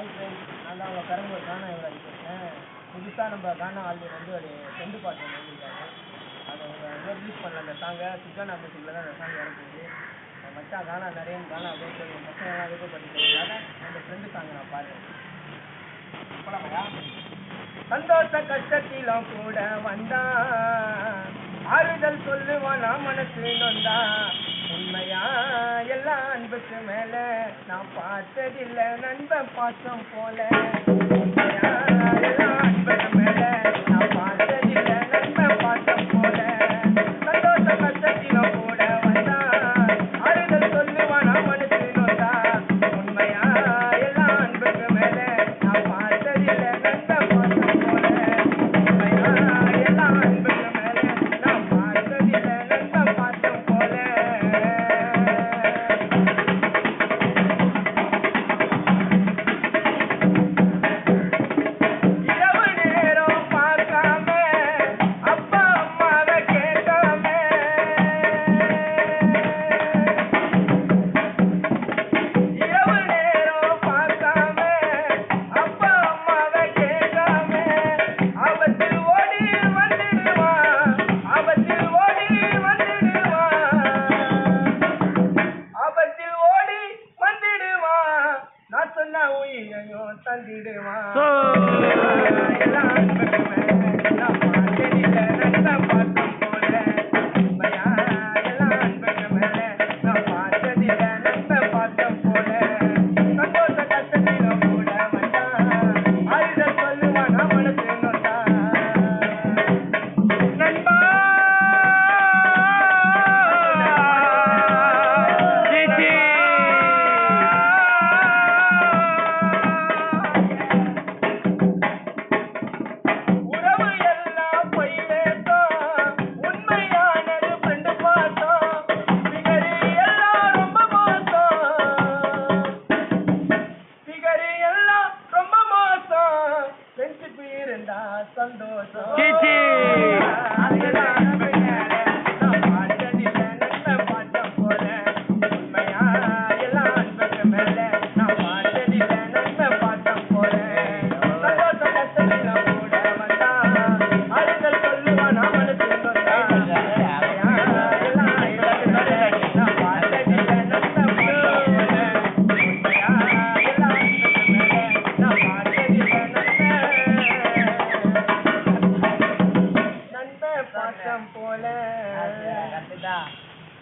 hi friends நான் தான் உங்கள் பெரம்பூர் கானா யுவராஜ் பேசுகிறேன் புதுசாக நம்ம கானா ஆல்பம் வந்து ஒரு ஃப்ரெண்டு பாட்டு ஒன்று எழுதியிருக்காரு அதை அவங்க வந்து ரிலீஸ் பண்ணல அந்த சாங்கை சுகானா மியூசிக்கில் தான் அந்த சாங் வரப்போகுது அவன் மச்சான் கானா நிறைய கானா அப்படின்னு சொல்லி என் பசங்களாம் விருப்பப்பட்டுக்கிறதுனால அந்த ஃப்ரெண்டு சாங்கை நான் பாடுறேன் போலாமையா சந்தோஷ கஷ்டத்திலும் கூட வந்தா ஆறுதல் சொல்லுவானா மனசு நொந்தா உண்மையா எல்லா அன்புக்கு மேல நான் பார்த்ததில்ல நண்பன் பாசம் போல உண்மையா எல்லா அன்புக்கு மேல நான் பார்த்ததில்ல நண்பன் பாசம் போல சந்தோஷ கஷ்டத்திலும் கூட வந்தா ஆறுதல் சொல்லுவானா மனசு நொந்தா உண்மையா எல்லா அன்புக்கு மேல நான் பார்த்ததில்ல நண்பன் பாசம் போல உண்மையா எல்லா அன்புக்கு மேல நான் பார்த்ததில்ல நண்பன் பாசம் போல இரவு நேரம் பார்க்காம அப்பா அம்மாவை கேட்காம இரவு நேரம் பார்க்காம அப்பா அம்மாவை கேட்காம ஆபத்தில் ஓடி வந்துடுவான் ஆபத்தில் ஓடி வந்துடுவான் ஆபத்தில் ஓடி வந்துடுவான் நான் சொன்ன உயிரையும் தந்திடுவான் எல்லாம் அன்புக்கு மேல